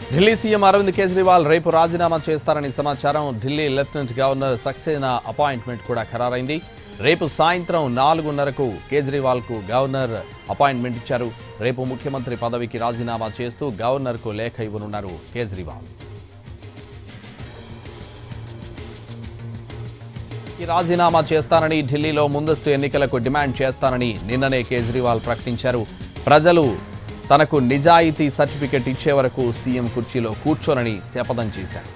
Delhi CM Arvind Kejriwal రేపు రాజీనామా చేస్తారని సమాచారం Delhi lieutenant governor Saxena appointment కూడా ఖరారైంది రేపు సాయంత్రం నాలుగున్నరకు కేజ్రీవాల్కు గవర్నర్ అపాయింట్మెంట్ ఇచ్చారు రేపు ముఖ్యమంత్రి పదవికి రాజీనామా చేస్తూ గవర్నర్కు లేఖ ఇవ్వనున్నారు కేజ్రీవాల్ ఈ రాజీనామా చేస్తానని ఢిల్లీలో ముందస్తు ఎన్నికలకు డిమాండ్ చేస్తానని నిన్ననే కేజ్రీవాల్ ప్రకటించారు ప్రజలు తనకు నిజాయితీ సర్టిఫికెట్ ఇచ్చే వరకు సీఎం కుర్చీలో కూర్చోనని శపథం చేశారు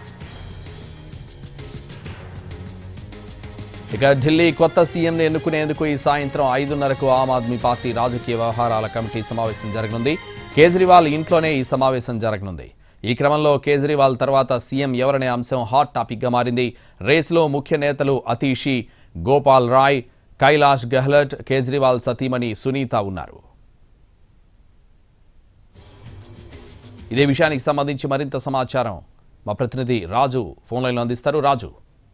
ఇక ఢిల్లీ కొత్త సీఎంని ఎన్నుకునేందుకు ఈ సాయంత్రం ఐదున్నరకు ఆమ్ ఆద్మీ పార్టీ రాజకీయ వ్యవహారాల కమిటీ సమావేశం జరగనుంది కేజ్రీవాల్ ఇంట్లోనే ఈ సమావేశం జరగనుంది ఈ క్రమంలో కేజ్రీవాల్ తర్వాత సీఎం ఎవరనే అంశం హాట్ టాపిక్గా మారింది రేసులో ముఖ్య నేతలు అతీషి గోపాల్ రాయ్ కైలాష్ గెహ్లట్ కేజ్రీవాల్ సతీమణి సునీత ఉన్నారు ఇదే విషయానికి సంబంధించి మరింత సమాచారం మా ప్రతినిధి రాజు ఫోన్ లైన్లో అందిస్తారు రాజు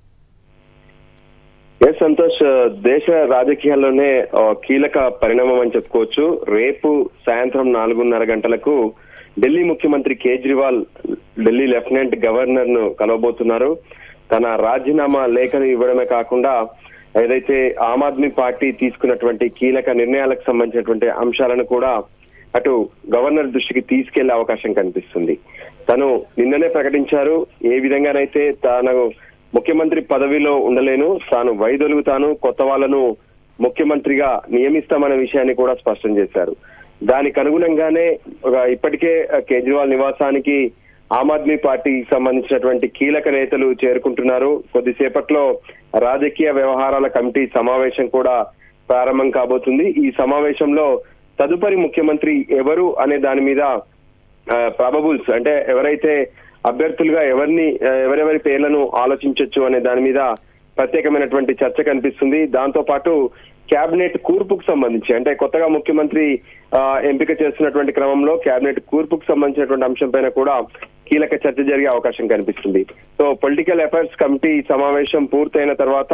ఎస్ సంతోష్ దేశ రాజకీయాల్లోనే ఆ, కీలక పరిణామం అని చెప్పుకోవచ్చు రేపు సాయంత్రం నాలుగున్నర గంటలకు ఢిల్లీ ముఖ్యమంత్రి కేజ్రీవాల్ ఢిల్లీ లెఫ్టినెంట్ గవర్నర్ ను కలవబోతున్నారు తన రాజీనామా లేఖను ఇవ్వడమే కాకుండా ఏదైతే ఆమ్ ఆద్మీ పార్టీ తీసుకున్నటువంటి కీలక నిర్ణయాలకు సంబంధించినటువంటి అంశాలను కూడా అటు గవర్నర్ దృష్టికి తీసుకెళ్లే అవకాశం కనిపిస్తుంది తను నిన్ననే ప్రకటించారు ఏ విధంగానైతే తాను ముఖ్యమంత్రి పదవిలో ఉండలేను తాను వైదొలుగుతాను కొత్త వాళ్ళను ముఖ్యమంత్రిగా నియమిస్తామనే విషయాన్ని కూడా స్పష్టం చేశారు దానికి అనుగుణంగానే ఒక ఇప్పటికే కేజ్రీవాల్ నివాసానికి ఆమ్ ఆద్మీ పార్టీకి సంబంధించినటువంటి కీలక నేతలు చేరుకుంటున్నారు కొద్దిసేపట్లో రాజకీయ వ్యవహారాల కమిటీ సమావేశం కూడా ప్రారంభం కాబోతుంది ఈ సమావేశంలో తదుపరి ముఖ్యమంత్రి ఎవరు అనే దాని మీద ప్రాబబుల్స్ అంటే ఎవరైతే అభ్యర్థులుగా ఎవరిని ఆ, ఎవరెవరి పేర్లను ఆలోచించవచ్చు అనే దాని మీద ప్రత్యేకమైనటువంటి చర్చ కనిపిస్తుంది దాంతో పాటు కేబినెట్ కూర్పుకు సంబంధించి అంటే కొత్తగా ముఖ్యమంత్రి ఆ, ఎంపిక చేస్తున్నటువంటి క్రమంలో కేబినెట్ కూర్పుకు సంబంధించినటువంటి అంశం పైన కూడా కీలక చర్చ జరిగే అవకాశం కనిపిస్తుంది సో పొలిటికల్ అఫైర్స్ కమిటీ సమావేశం పూర్తయిన తర్వాత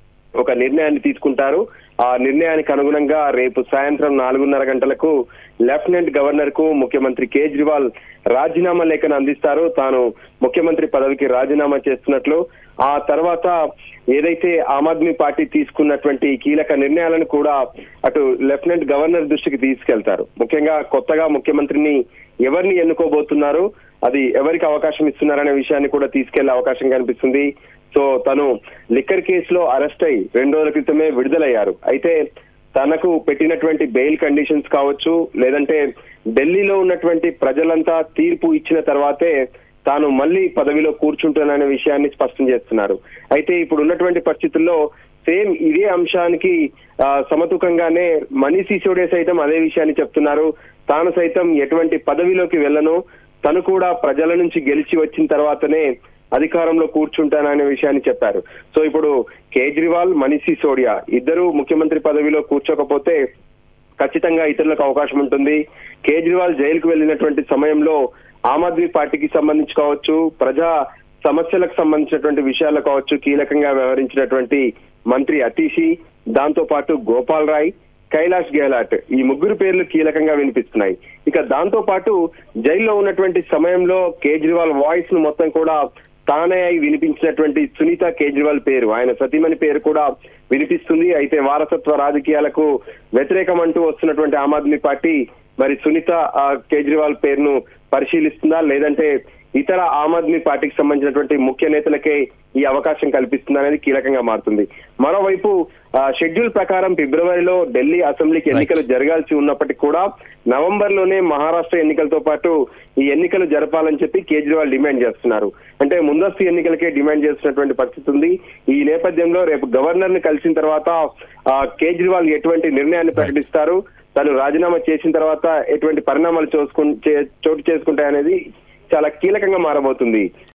ఒక నిర్ణయాన్ని తీసుకుంటారు ఆ నిర్ణయానికి అనుగుణంగా రేపు సాయంత్రం నాలుగున్నర గంటలకు లెఫ్టినెంట్ గవర్నర్ కు ముఖ్యమంత్రి కేజ్రీవాల్ రాజీనామా లేఖను అందిస్తారు తాను ముఖ్యమంత్రి పదవికి రాజీనామా చేస్తున్నట్లు ఆ తర్వాత ఏదైతే ఆమ్ ఆద్మీ పార్టీ తీసుకున్నటువంటి కీలక నిర్ణయాలను కూడా అటు లెఫ్టినెంట్ గవర్నర్ దృష్టికి తీసుకెళ్తారు ముఖ్యంగా కొత్తగా ముఖ్యమంత్రిని ఎవరిని ఎన్నుకోబోతున్నారు అది ఎవరికి అవకాశం ఇస్తున్నారనే విషయాన్ని కూడా తీసుకెళ్లే అవకాశం కనిపిస్తుంది సో తను లిక్కర్ కేసులో అరెస్ట్ అయి రెండు రోజుల క్రితమే విడుదలయ్యారు అయితే తనకు పెట్టినటువంటి బెయిల్ కండిషన్స్ కావచ్చు లేదంటే ఢిల్లీలో ఉన్నటువంటి ప్రజలంతా తీర్పు ఇచ్చిన తర్వాతే తాను మళ్ళీ పదవిలో కూర్చుంటాననే విషయాన్ని స్పష్టం చేస్తున్నారు అయితే ఇప్పుడు ఉన్నటువంటి పరిస్థితుల్లో సేమ్ ఇదే అంశానికి ఆ, సమతూకంగానే మనీష్ సిసోడే సైతం అదే విషయాన్ని చెప్తున్నారు తాను సైతం ఎటువంటి పదవిలోకి వెళ్ళను తను కూడా ప్రజల నుంచి గెలిచి వచ్చిన తర్వాతనే అధికారంలో కూర్చుంటాననే విషయాన్ని చెప్పారు సో ఇప్పుడు కేజ్రీవాల్ మనీష్ సిసోడియా ఇద్దరు ముఖ్యమంత్రి పదవిలో కూర్చోకపోతే ఖచ్చితంగా ఇతరులకు అవకాశం ఉంటుంది కేజ్రీవాల్ జైలుకు వెళ్ళినటువంటి సమయంలో ఆమ్ ఆద్మీ పార్టీకి సంబంధించి కావచ్చు ప్రజా సమస్యలకు సంబంధించినటువంటి విషయాలు కావచ్చు కీలకంగా వ్యవహరించినటువంటి మంత్రి అతీషి దాంతో పాటు గోపాల్ రాయ్ కైలాష్ గెహ్లాట్ ఈ ముగ్గురు పేర్లు కీలకంగా వినిపిస్తున్నాయి ఇక దాంతో పాటు జైల్లో ఉన్నటువంటి సమయంలో కేజ్రీవాల్ వాయిస్ ను మొత్తం కూడా తానే అయి వినిపించినటువంటి సునీత కేజ్రీవాల్ పేరు ఆయన సతీమణి పేరు కూడా వినిపిస్తుంది అయితే వారసత్వ రాజకీయాలకు వ్యతిరేకం అంటూ వస్తున్నటువంటి ఆమ్ ఆద్మీ పార్టీ మరి సునీత ఆ, కేజ్రీవాల్ పేరును పరిశీలిస్తుందా లేదంటే ఇతర ఆమ్ ఆద్మీ పార్టీకి సంబంధించినటువంటి ముఖ్య నేతలకే ఈ అవకాశం కల్పిస్తుందా అనేది కీలకంగా మారుతుంది మరోవైపు ఆ, షెడ్యూల్ ప్రకారం ఫిబ్రవరిలో ఢిల్లీ అసెంబ్లీకి ఎన్నికలు జరగాల్సి ఉన్నప్పటికీ కూడా నవంబర్ లోనే మహారాష్ట్ర ఎన్నికలతో పాటు ఈ ఎన్నికలు జరపాలని చెప్పి కేజ్రీవాల్ డిమాండ్ చేస్తున్నారు అంటే ముందస్తు ఎన్నికలకే డిమాండ్ చేస్తున్నటువంటి పరిస్థితి ఉంది ఈ నేపథ్యంలో రేపు గవర్నర్ ని కలిసిన తర్వాత ఆ, కేజ్రీవాల్ ఎటువంటి నిర్ణయాన్ని ప్రకటిస్తారు తను రాజీనామా చేసిన తర్వాత ఎటువంటి పరిణామాలు చూసుకు చే- చోటు చేసుకుంటాయనేది చాలా కీలకంగా మారబోతుంది